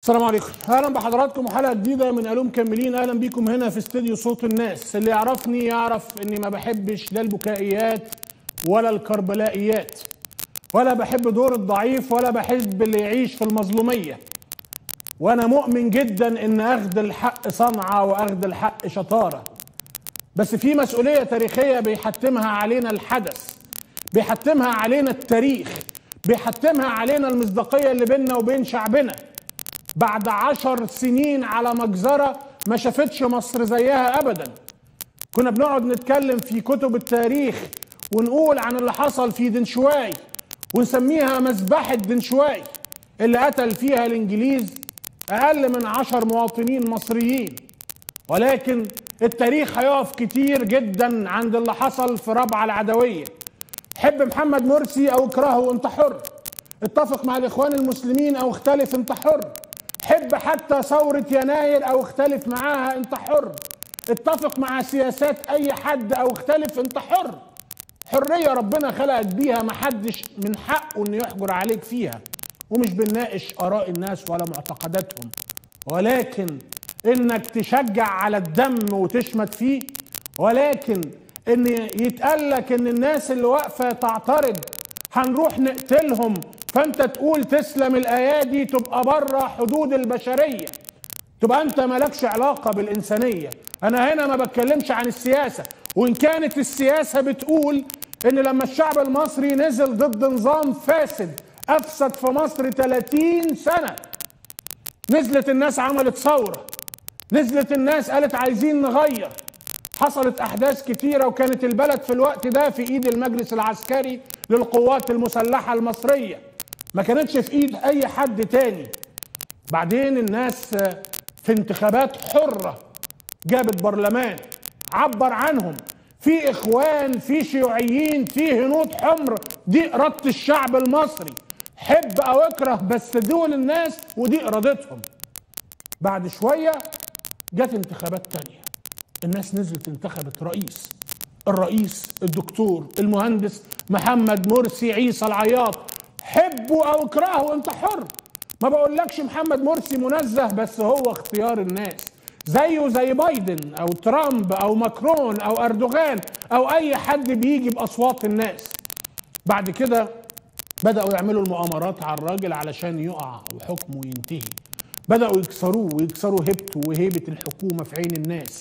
السلام عليكم اهلا بحضراتكم وحلقه جديده من الوم كملين اهلا بيكم هنا في استديو صوت الناس اللي يعرفني يعرف اني ما بحبش لا البكائيات ولا الكربلائيات ولا بحب دور الضعيف ولا بحب اللي يعيش في المظلوميه وانا مؤمن جدا ان اخذ الحق صنعه واخذ الحق شطاره بس في مسؤوليه تاريخيه بيحتمها علينا الحدث بيحتمها علينا التاريخ بيحتمها علينا المصداقيه اللي بيننا وبين شعبنا بعد عشر سنين على مجزرة ما شافتش مصر زيها أبدا كنا بنقعد نتكلم في كتب التاريخ ونقول عن اللي حصل في دنشواي ونسميها مذبحة دنشواي اللي قتل فيها الإنجليز أقل من عشر مواطنين مصريين ولكن التاريخ هيقف كتير جدا عند اللي حصل في ربع العدوية حب محمد مرسي أو اكرهه أنت حر اتفق مع الإخوان المسلمين أو اختلف أنت حر حب حتى ثورة يناير أو اختلف معاها أنت حر اتفق مع سياسات أي حد أو اختلف أنت حر حرية ربنا خلقك بيها محدش من حقه أنه يحجر عليك فيها ومش بنناقش آراء الناس ولا معتقداتهم ولكن إنك تشجع على الدم وتشمت فيه ولكن إن يتقال لك إن الناس اللي واقفة تعترض هنروح نقتلهم فانت تقول تسلم الايادي تبقى بره حدود البشريه تبقى انت مالكش علاقه بالانسانيه انا هنا ما بتكلمش عن السياسه وان كانت السياسه بتقول ان لما الشعب المصري نزل ضد نظام فاسد افسد في مصر 30 سنه نزلت الناس عملت ثوره نزلت الناس قالت عايزين نغير حصلت احداث كتيره وكانت البلد في الوقت ده في ايد المجلس العسكري للقوات المسلحه المصريه ما كانتش في ايد اي حد تاني بعدين الناس في انتخابات حره جابت برلمان عبر عنهم في اخوان في شيوعيين في هنود حمر دي اراده الشعب المصري حب او اكره بس دول الناس ودي ارادتهم بعد شويه جت انتخابات تانيه الناس نزلت انتخبت رئيس الرئيس الدكتور المهندس محمد مرسي عيسى العياط حبه او اكرهه انت حر ما بقولكش محمد مرسي منزه بس هو اختيار الناس زيه زي بايدن او ترامب او ماكرون او اردوغان او اي حد بيجي باصوات الناس بعد كده بداوا يعملوا المؤامرات على الراجل علشان يقع وحكمه ينتهي بداوا يكسروه ويكسروا هيبته وهيبه الحكومه في عين الناس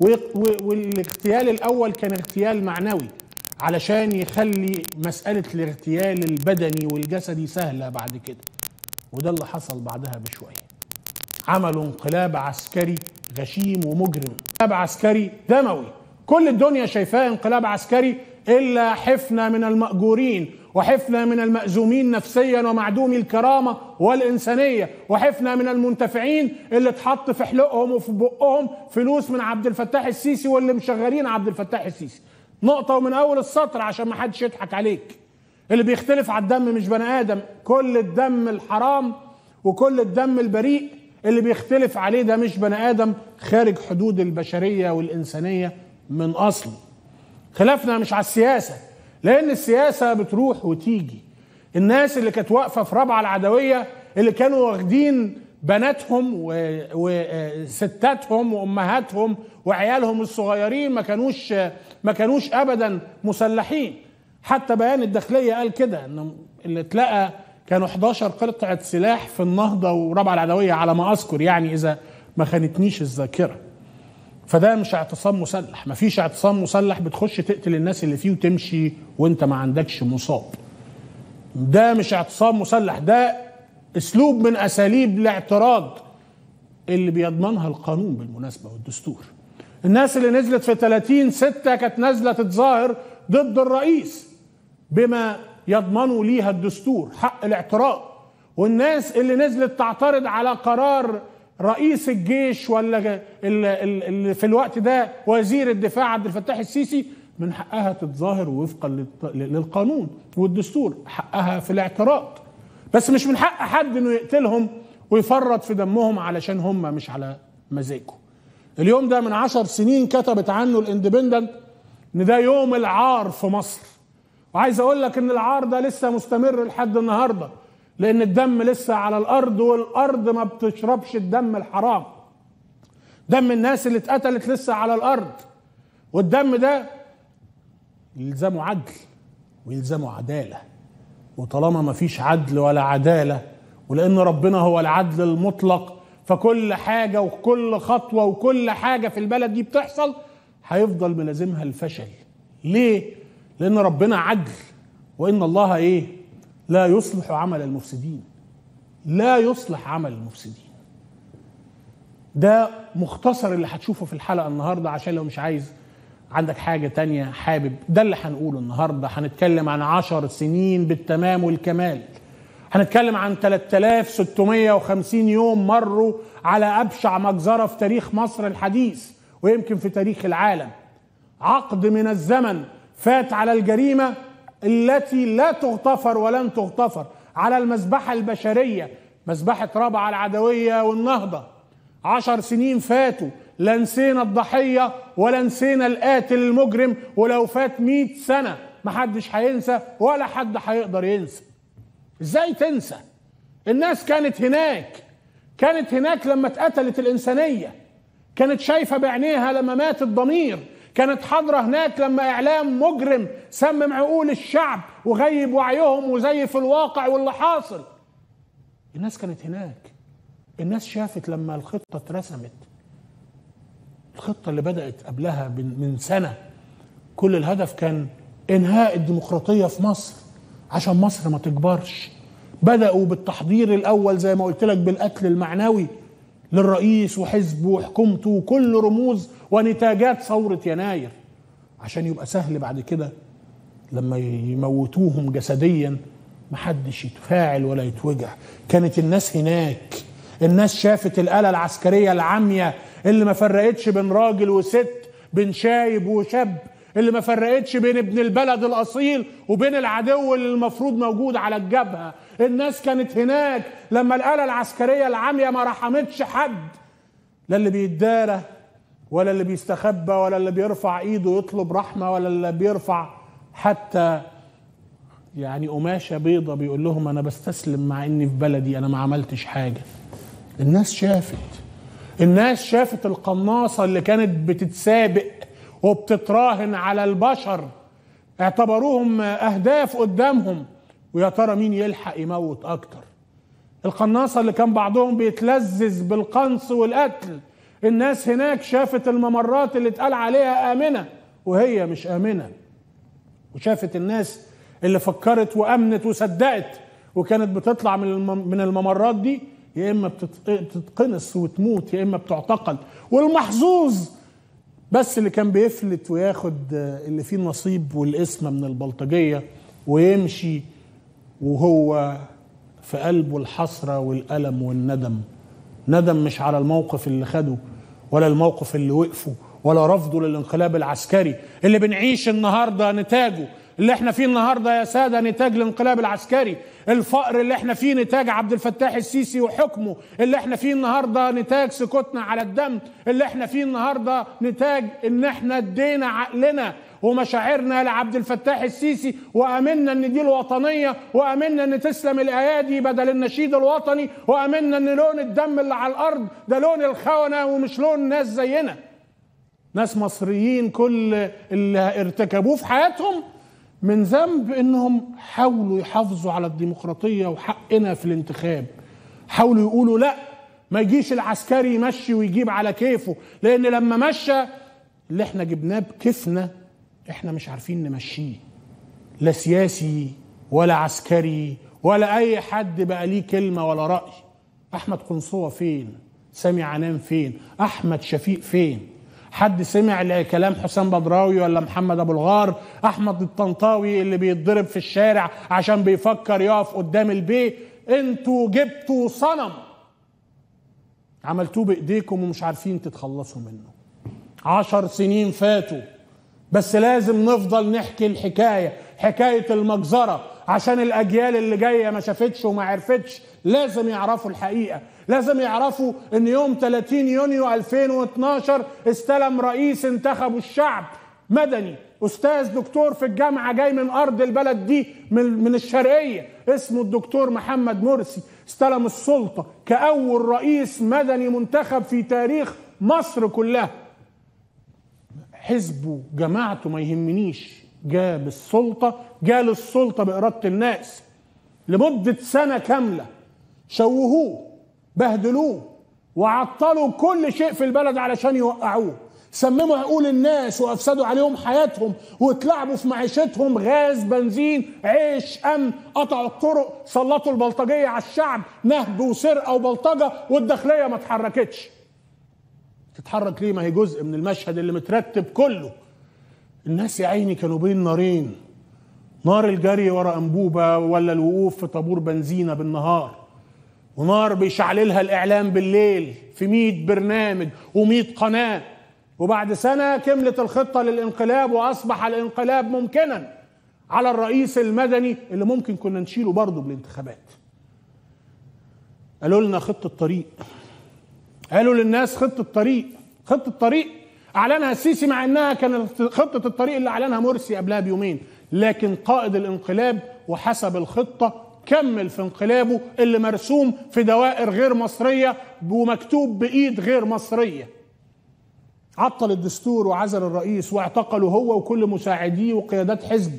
والاغتيال الاول كان اغتيال معنوي علشان يخلي مسألة الاغتيال البدني والجسدي سهلة بعد كده وده اللي حصل بعدها بشوية عملوا انقلاب عسكري غشيم ومجرم انقلاب عسكري دموي كل الدنيا شايفاه انقلاب عسكري إلا حفنة من المأجورين وحفنة من المأزومين نفسيا ومعدومي الكرامة والإنسانية وحفنة من المنتفعين اللي اتحط في حلقهم وفي بقهم فلوس من عبد الفتاح السيسي واللي مشغلين عبد الفتاح السيسي نقطة ومن أول السطر عشان ما حدش يضحك عليك اللي بيختلف على الدم مش بني آدم كل الدم الحرام وكل الدم البريء اللي بيختلف عليه ده مش بني آدم خارج حدود البشرية والإنسانية من أصل خلافنا مش على السياسة لأن السياسة بتروح وتيجي الناس اللي كانت واقفة في رابعة العدوية اللي كانوا واخدين بناتهم وستاتهم وامهاتهم وعيالهم الصغيرين ما كانوش ما كانوش ابدا مسلحين حتى بيان الداخليه قال كده ان اللي اتلقى كانوا 11 قطعه سلاح في النهضه وربع العدويه على ما اذكر يعني اذا ما خانتنيش الذاكره فده مش اعتصام مسلح ما فيش اعتصام مسلح بتخش تقتل الناس اللي فيه وتمشي وانت ما عندكش مصاب ده مش اعتصام مسلح ده اسلوب من اساليب الاعتراض اللي بيضمنها القانون بالمناسبه والدستور الناس اللي نزلت في 30 6 كانت نازله تتظاهر ضد الرئيس بما يضمنوا ليها الدستور حق الاعتراض والناس اللي نزلت تعترض على قرار رئيس الجيش ولا اللي في الوقت ده وزير الدفاع عبد الفتاح السيسي من حقها تتظاهر وفقا للقانون والدستور حقها في الاعتراض بس مش من حق حد انه يقتلهم ويفرط في دمهم علشان هم مش على مزاجه اليوم ده من عشر سنين كتبت عنه الاندبندنت ان ده يوم العار في مصر وعايز اقول لك ان العار ده لسه مستمر لحد النهارده لان الدم لسه على الارض والارض ما بتشربش الدم الحرام دم الناس اللي اتقتلت لسه على الارض والدم ده يلزمه عدل ويلزمه عداله وطالما ما فيش عدل ولا عداله ولان ربنا هو العدل المطلق فكل حاجه وكل خطوه وكل حاجه في البلد دي بتحصل هيفضل ملازمها الفشل ليه لان ربنا عدل وان الله ايه لا يصلح عمل المفسدين لا يصلح عمل المفسدين ده مختصر اللي هتشوفه في الحلقه النهارده عشان لو مش عايز عندك حاجه تانية حابب ده اللي هنقوله النهارده هنتكلم عن عشر سنين بالتمام والكمال هنتكلم عن 3650 يوم مروا على ابشع مجزره في تاريخ مصر الحديث ويمكن في تاريخ العالم عقد من الزمن فات على الجريمه التي لا تغتفر ولن تغتفر على المذبحه البشريه مذبحه رابعه العدويه والنهضه عشر سنين فاتوا لا نسينا الضحية ولا نسينا القاتل المجرم ولو فات مئة سنة محدش هينسى ولا حد هيقدر ينسى ازاي تنسى الناس كانت هناك كانت هناك لما اتقتلت الإنسانية كانت شايفة بعينيها لما مات الضمير كانت حاضرة هناك لما إعلام مجرم سمم عقول الشعب وغيب وعيهم وزيف الواقع واللي حاصل الناس كانت هناك الناس شافت لما الخطة اترسمت الخطة اللي بدأت قبلها من سنة كل الهدف كان إنهاء الديمقراطية في مصر عشان مصر ما تكبرش بدأوا بالتحضير الأول زي ما قلت لك بالقتل المعنوي للرئيس وحزبه وحكومته وكل رموز ونتاجات ثورة يناير عشان يبقى سهل بعد كده لما يموتوهم جسديا محدش يتفاعل ولا يتوجع كانت الناس هناك الناس شافت الآلة العسكرية العامية اللي ما فرقتش بين راجل وست بين شايب وشاب اللي ما فرقتش بين ابن البلد الأصيل وبين العدو اللي المفروض موجود على الجبهة الناس كانت هناك لما الآلة العسكرية العامية ما رحمتش حد لا اللي بيتدارى ولا اللي بيستخبى ولا اللي بيرفع ايده يطلب رحمة ولا اللي بيرفع حتى يعني قماشة بيضة بيقول لهم أنا بستسلم مع إني في بلدي أنا ما عملتش حاجة الناس شافت الناس شافت القناصة اللي كانت بتتسابق وبتتراهن على البشر اعتبروهم أهداف قدامهم ويا ترى مين يلحق يموت أكتر القناصة اللي كان بعضهم بيتلذذ بالقنص والقتل الناس هناك شافت الممرات اللي اتقال عليها آمنة وهي مش آمنة وشافت الناس اللي فكرت وأمنت وصدقت وكانت بتطلع من من الممرات دي يا اما بتتقنص وتموت يا اما بتعتقل والمحظوظ بس اللي كان بيفلت وياخد اللي فيه النصيب والاسم من البلطجيه ويمشي وهو في قلبه الحسره والالم والندم ندم مش على الموقف اللي خده ولا الموقف اللي وقفه ولا رفضه للانقلاب العسكري اللي بنعيش النهارده نتاجه اللي احنا فيه النهارده يا ساده نتاج الانقلاب العسكري الفقر اللي احنا فيه نتاج عبد الفتاح السيسي وحكمه اللي احنا فيه النهارده نتاج سكوتنا على الدم اللي احنا فيه النهارده نتاج ان احنا ادينا عقلنا ومشاعرنا لعبد الفتاح السيسي وامنا ان دي الوطنيه وامنا ان تسلم الايادي بدل النشيد الوطني وامنا ان لون الدم اللي على الارض ده لون الخونه ومش لون ناس زينا ناس مصريين كل اللي ارتكبوه في حياتهم من ذنب انهم حاولوا يحافظوا على الديمقراطيه وحقنا في الانتخاب حاولوا يقولوا لا ما يجيش العسكري يمشي ويجيب على كيفه لان لما مشى اللي احنا جبناه بكيفنا احنا مش عارفين نمشيه لا سياسي ولا عسكري ولا اي حد بقى ليه كلمه ولا راي احمد قنصوه فين سامي عنان فين احمد شفيق فين حد سمع كلام حسام بدراوي ولا محمد ابو الغار احمد الطنطاوي اللي بيتضرب في الشارع عشان بيفكر يقف قدام البيت انتوا جبتوا صنم عملتوه بايديكم ومش عارفين تتخلصوا منه عشر سنين فاتوا بس لازم نفضل نحكي الحكايه حكايه المجزره عشان الاجيال اللي جايه ما شافتش وما عرفتش لازم يعرفوا الحقيقه لازم يعرفوا ان يوم 30 يونيو 2012 استلم رئيس انتخبه الشعب مدني استاذ دكتور في الجامعه جاي من ارض البلد دي من من الشرقيه اسمه الدكتور محمد مرسي استلم السلطه كاول رئيس مدني منتخب في تاريخ مصر كلها حزبه جماعته ما يهمنيش جاب السلطه جال السلطه باراده الناس لمده سنه كامله شوهوه بهدلوه وعطلوا كل شيء في البلد علشان يوقعوه سمموا عقول الناس وافسدوا عليهم حياتهم واتلعبوا في معيشتهم غاز بنزين عيش امن قطعوا الطرق سلطوا البلطجيه على الشعب نهب وسرقه وبلطجه والداخليه ما اتحركتش تتحرك ليه ما هي جزء من المشهد اللي مترتب كله الناس يا عيني كانوا بين نارين نار الجري ورا انبوبه ولا الوقوف في طابور بنزينه بالنهار ونار بيشعللها الاعلام بالليل في 100 برنامج و100 قناه وبعد سنه كملت الخطه للانقلاب واصبح الانقلاب ممكنا على الرئيس المدني اللي ممكن كنا نشيله برضه بالانتخابات قالوا لنا خطه طريق قالوا للناس خطه طريق خطه طريق اعلنها السيسي مع انها كانت خطه الطريق اللي اعلنها مرسي قبلها بيومين لكن قائد الانقلاب وحسب الخطه كمل في انقلابه اللي مرسوم في دوائر غير مصريه ومكتوب بايد غير مصريه عطل الدستور وعزل الرئيس واعتقلوا هو وكل مساعديه وقيادات حزبه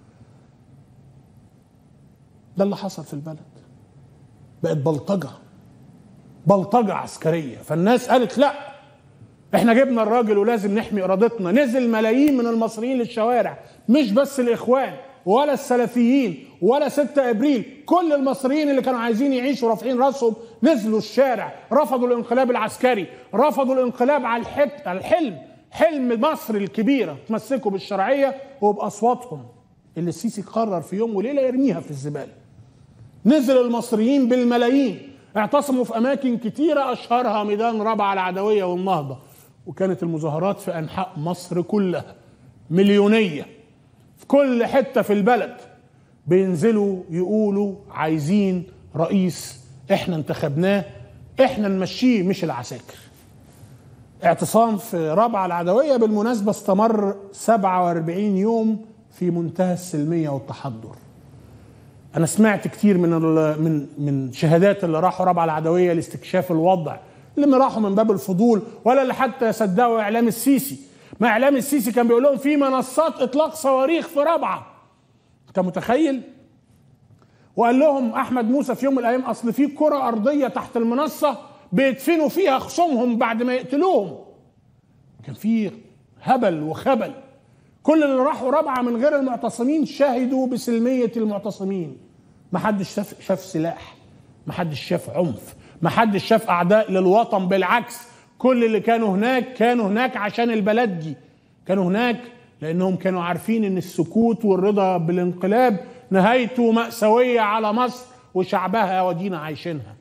ده اللي حصل في البلد بقت بلطجه بلطجه عسكريه فالناس قالت لا احنا جبنا الراجل ولازم نحمي ارادتنا نزل ملايين من المصريين للشوارع مش بس الاخوان ولا السلفيين ولا 6 ابريل كل المصريين اللي كانوا عايزين يعيشوا رافعين راسهم نزلوا الشارع رفضوا الانقلاب العسكري رفضوا الانقلاب على الحت على الحلم حلم مصر الكبيره تمسكوا بالشرعيه وباصواتهم اللي السيسي قرر في يوم وليله يرميها في الزباله نزل المصريين بالملايين اعتصموا في اماكن كتيره اشهرها ميدان رابعه العدويه والنهضه وكانت المظاهرات في انحاء مصر كلها مليونيه في كل حته في البلد بينزلوا يقولوا عايزين رئيس احنا انتخبناه احنا نمشيه مش العساكر اعتصام في رابعه العدويه بالمناسبه استمر 47 يوم في منتهى السلميه والتحضر انا سمعت كتير من من من شهادات اللي راحوا رابعه العدويه لاستكشاف الوضع اللي ما راحوا من باب الفضول ولا اللي حتى صدقوا اعلام السيسي ما اعلام السيسي كان بيقول لهم في منصات اطلاق صواريخ في رابعه انت متخيل وقال لهم احمد موسى في يوم من الايام اصل في كره ارضيه تحت المنصه بيدفنوا فيها خصومهم بعد ما يقتلوهم كان في هبل وخبل كل اللي راحوا رابعه من غير المعتصمين شهدوا بسلميه المعتصمين ما حدش شاف شاف سلاح ما حدش شاف عنف ما حدش شاف اعداء للوطن بالعكس كل اللي كانوا هناك كانوا هناك عشان البلد دي كانوا هناك لانهم كانوا عارفين ان السكوت والرضا بالانقلاب نهايته مأساوية على مصر وشعبها ودينا عايشينها